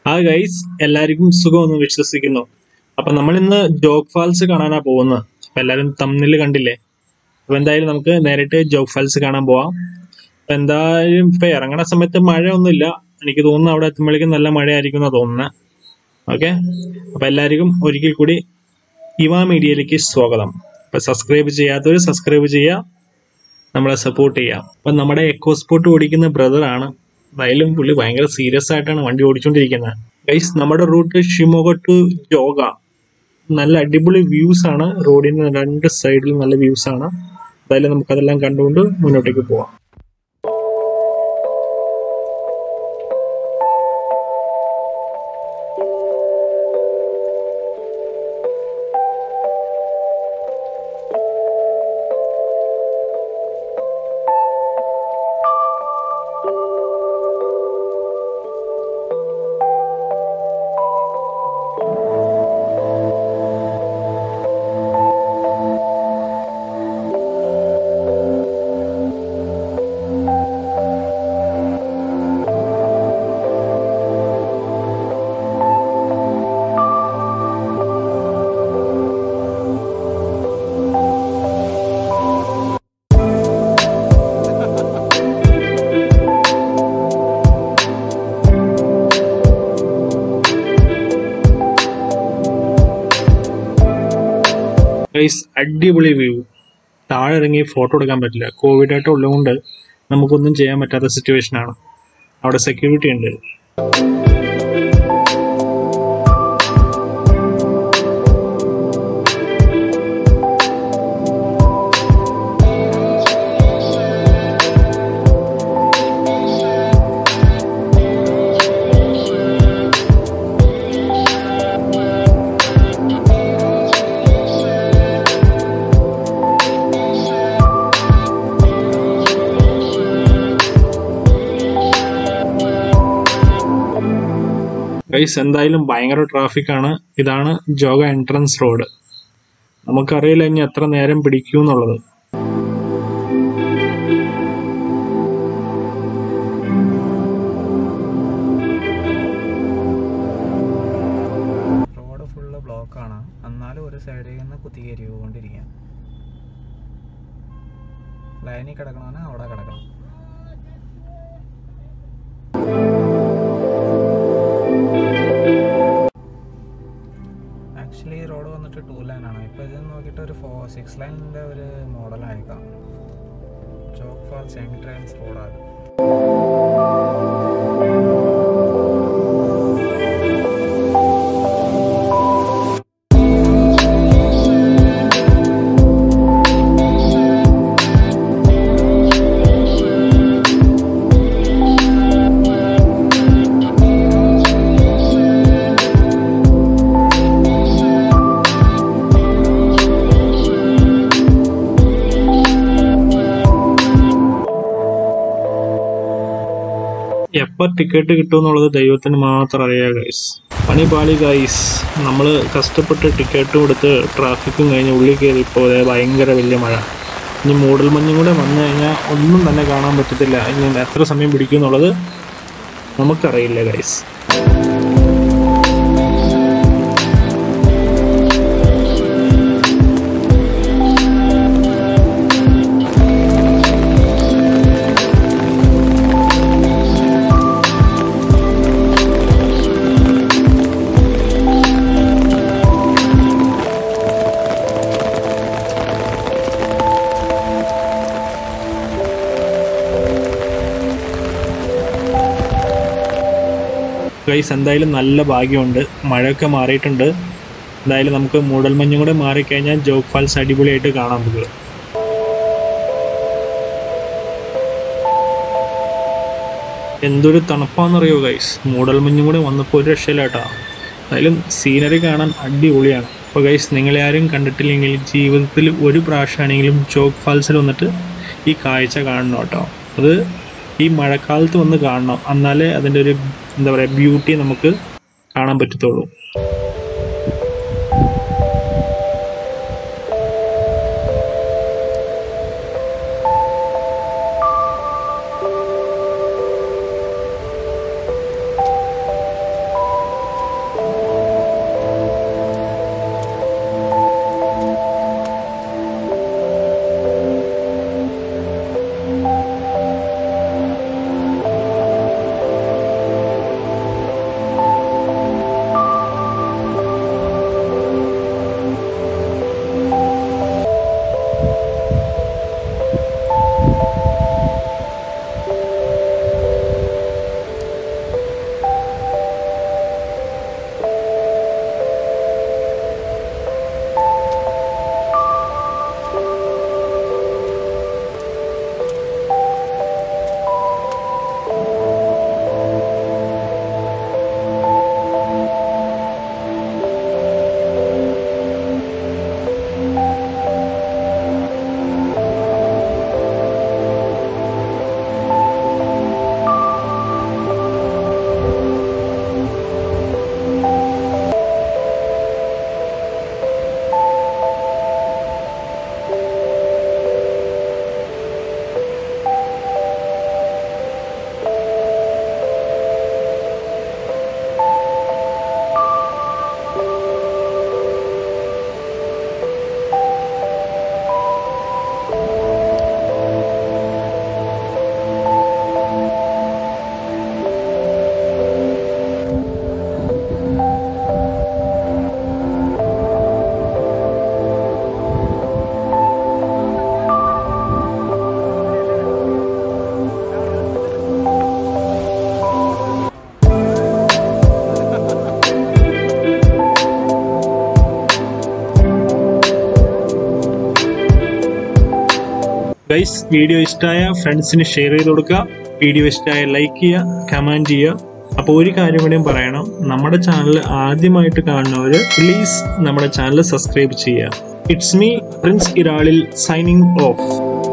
ആ ഗൈസ് എല്ലാവർക്കും സുഖമെന്ന് വിശ്വസിക്കുന്നു അപ്പൊ നമ്മൾ ഇന്ന് ജോഗ് ഫാൾസ് കാണാനാ പോകുന്നത് അപ്പൊ എല്ലാരും തമ്മിൽ കണ്ടില്ലേ അപ്പൊ എന്തായാലും നമുക്ക് നേരിട്ട് ജോഗ് ഫാൾസ് കാണാൻ പോവാം അപ്പൊ എന്തായാലും ഇപ്പൊ ഇറങ്ങണ സമയത്ത് മഴ ഒന്നുമില്ല എനിക്ക് തോന്നുന്നു അവിടെ എത്തുമ്പോഴേക്കും നല്ല മഴയായിരിക്കും എന്നാ തോന്നുന്നത് ഓക്കെ അപ്പൊ എല്ലാവർക്കും ഒരിക്കൽ കൂടി ഇവ മീഡിയയിലേക്ക് സ്വാഗതം അപ്പൊ സബ്സ്ക്രൈബ് ചെയ്യാത്തവർ സബ്സ്ക്രൈബ് ചെയ്യുക നമ്മളെ സപ്പോർട്ട് ചെയ്യാം അപ്പൊ നമ്മുടെ എക്കോ സ്പോർട്ട് ഓടിക്കുന്ന ബ്രദർ ആണ് എന്തായാലും പുള്ളി ഭയങ്കര സീരിയസ് ആയിട്ടാണ് വണ്ടി ഓടിച്ചുകൊണ്ടിരിക്കുന്നത് ഗൈസ് നമ്മുടെ റൂട്ട് ഷിമോഗ ടു ജോഗ നല്ല അടിപൊളി വ്യൂസ് ആണ് റോഡിന് രണ്ട് സൈഡിലും നല്ല വ്യൂസ് ആണ് എന്തായാലും നമുക്കതെല്ലാം കണ്ടുകൊണ്ട് മുന്നോട്ടേക്ക് പോവാം ഗൈസ് അടിപൊളി വ്യൂ താഴെ ഇറങ്ങി ഫോട്ടോ എടുക്കാൻ പറ്റില്ല കോവിഡ് ആയിട്ട് ഉള്ളതുകൊണ്ട് നമുക്കൊന്നും ചെയ്യാൻ പറ്റാത്ത സിറ്റുവേഷൻ ആണ് അവിടെ സെക്യൂരിറ്റി ഉണ്ട് ഗൈസ് എന്തായാലും ഭയങ്കര ട്രാഫിക് ആണ് ഇതാണ് ജോഗ എൻട്രൻസ് റോഡ് നമുക്കറിയില്ല ഇനി എത്ര നേരം പിടിക്കൂ എന്നുള്ളത് റോഡ് ഫുള്ള് ബ്ലോക്കാണ് എന്നാലും ഒരു സൈഡിൽ നിന്ന് കുത്തിക്കയറി പോകൊണ്ടിരിക്കുക ലൈനിൽ കിടക്കണമെന്ന് അവിടെ കിടക്കണം ആക്ച്വലി ഈ റോഡ് വന്നിട്ട് ടു ലൈൻ ആണ് ഇപ്പോൾ ഇത് നോക്കിയിട്ട് ഒരു ഫോർ സിക്സ് ലൈനിൻ്റെ ഒരു മോഡലായിരിക്കാം ചോക്ക് ഫാൾസ് എൻട്രൻസ് റോഡാണ് എപ്പോൾ ടിക്കറ്റ് കിട്ടുമെന്നുള്ളത് ദൈവത്തിന് മാത്രം അറിയാം ഗൈസ് പണി പാളി ഗൈസ് നമ്മൾ കഷ്ടപ്പെട്ട് ടിക്കറ്റും കൊടുത്ത് ട്രാഫിക്കും കഴിഞ്ഞ് ഉള്ളിൽ കയറിയപ്പോൾ ദേ ഭയങ്കര വലിയ മഴ ഇനി മൂടൽ മഞ്ഞും കൂടെ വന്നു കഴിഞ്ഞാൽ ഒന്നും തന്നെ കാണാൻ പറ്റത്തില്ല ഇനി എത്ര സമയം പിടിക്കും എന്നുള്ളത് നമുക്കറിയില്ല ഗൈസ് ഗൈസ് എന്തായാലും നല്ല ഭാഗ്യമുണ്ട് മഴയൊക്കെ മാറിയിട്ടുണ്ട് എന്തായാലും നമുക്ക് മൂടൽമഞ്ഞും കൂടെ മാറിക്കഴിഞ്ഞാൽ ജോഗ് ഫാൾസ് അടിപൊളിയായിട്ട് കാണാൻ പറ്റുക എന്തൊരു തണുപ്പാന്നറിയോ ഗൈസ് മൂടൽമഞ്ഞും കൂടെ വന്നപ്പോൾ ഒരു രക്ഷയില്ല കേട്ടോ എന്തായാലും സീനറി കാണാൻ അടിപൊളിയാണ് അപ്പോൾ ഗൈസ് നിങ്ങളെ ആരും കണ്ടിട്ടില്ലെങ്കിൽ ജീവിതത്തിൽ ഒരു പ്രാവശ്യമാണെങ്കിലും ജോഗ് ഫാൾസിൽ വന്നിട്ട് ഈ കാഴ്ച കാണണം കേട്ടോ അത് ഈ മഴക്കാലത്ത് വന്ന് കാണണം എന്നാലേ അതിൻ്റെ ഒരു എന്താ പറയുക ബ്യൂട്ടി നമുക്ക് കാണാൻ പറ്റത്തുള്ളൂ ഗൈസ് വീഡിയോ ഇഷ്ടമായ ഫ്രണ്ട്സിന് ഷെയർ ചെയ്ത് കൊടുക്കുക വീഡിയോ ഇഷ്ടമായ ലൈക്ക് ചെയ്യുക കമൻറ്റ് ചെയ്യുക അപ്പോൾ ഒരു കാര്യം കൂടിയും പറയണം നമ്മുടെ ചാനൽ ആദ്യമായിട്ട് കാണുന്നവർ പ്ലീസ് നമ്മുടെ ചാനൽ സബ്സ്ക്രൈബ് ചെയ്യുക ഇറ്റ്സ് മീ പ്രിൻസ് ഇറാളിൽ സൈനിങ് ഓഫ്